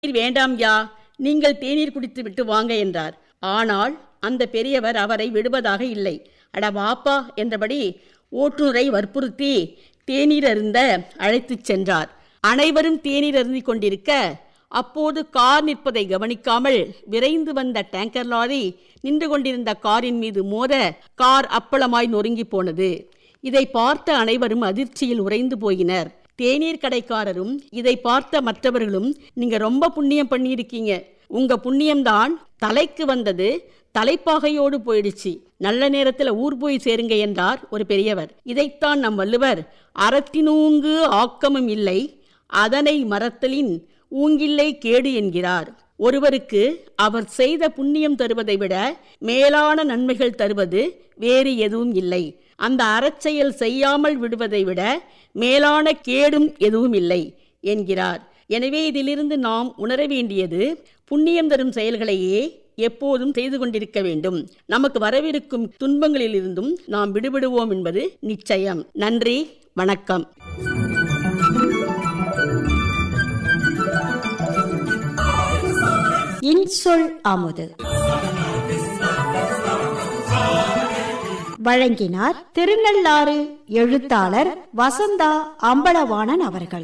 தேநீர் வேண்டாம் யா நீங்கள் தேநீர் குடித்து விட்டு வாங்க என்றார் ஆனால் அந்த பெரியவர் அவரை விடுவதாக இல்லை அட வாப்பா என்றபடி ஓட்டுநரை வற்புறுத்தி தேநீர் அருந்த அழைத்துச் சென்றார் அனைவரும் தேநீர் அருந்திக் கொண்டிருக்க அப்போது கார் நிற்பதை கவனிக்காமல் விரைந்து வந்த டேங்கர் லாரி நின்று கொண்டிருந்த காரின் மீது மோத கார் அப்பளமாய் நொறுங்கி போனது இதை பார்த்த அனைவரும் அதிர்ச்சியில் உறைந்து போயினர் தேநீர் கடைக்காரரும் இதை பார்த்த மற்றவர்களும் நீங்க ரொம்ப புண்ணியம் பண்ணியிருக்கீங்க உங்க புண்ணியம்தான் தலைக்கு வந்தது தலைப்பாகையோடு போயிடுச்சு நல்ல நேரத்துல ஊர் போய் சேருங்க என்றார் ஒரு பெரியவர் இதைத்தான் நம் வள்ளுவர் அறத்தினூங்கு ஆக்கமும் இல்லை அதனை மறத்தலின் ஊங்கில்லை கேடு என்கிறார் ஒருவருக்கு அவர் செய்த புண்ணியம் தருவதை விட மேலான நன்மைகள் தருவது வேறு எதுவும் இல்லை அந்த அறச்செயல் செய்யாமல் விடுவதை விட மேலான கேடும் எதுவும் இல்லை என்கிறார் எனவே இதிலிருந்து நாம் உணர வேண்டியது புண்ணியம் தரும் செயல்களையே எப்போதும் செய்து கொண்டிருக்க வேண்டும் நமக்கு வரவிருக்கும் துன்பங்களிலிருந்தும் நாம் விடுபடுவோம் என்பது நிச்சயம் நன்றி வணக்கம் இன்சொல் அமுது வழங்கினார் திருநள்ளாறு எழுத்தாளர் வசந்தா அம்பலவாணன் அவர்கள்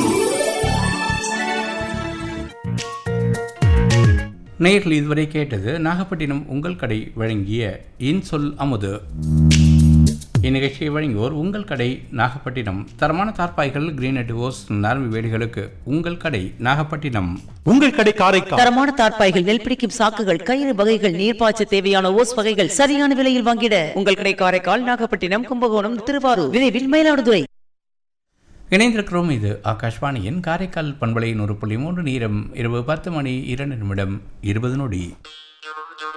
நேயர்கள் இதுவரை கேட்டது நாகப்பட்டினம் உங்கள் கடை வழங்கிய இன்சொல் அமுது இந்நிகழ்ச்சியை வழங்குவோர் உங்கள் கடை நாகப்பட்டினம் தரமான தார்பாய்கள் கிரீனட் ஓஸ் நரம்பு வேலிகளுக்கு உங்கள் கடை நாகப்பட்டினம் உங்கள் கடை காரைக்கால் தரமான தார்ப்பாய்கள் நெல் பிடிக்கும் சாக்குகள் கயிறு வகைகள் நீர்ப்பாய்ச்ச தேவையான ஓஸ் வகைகள் சரியான விலையில் வாங்கிட உங்கள் கடை காரைக்கால் நாகப்பட்டினம் கும்பகோணம் திருவாரூர் விரைவில் மயிலாடுதுறை இணைந்திருக்கிறோம் இது ஆகாஷ்வாணியின் காரைக்கால் பண்பலை நூறு புள்ளி மூன்று நேரம் இரவு பத்து மணி இரண்டு நிமிடம் இருபது நொடி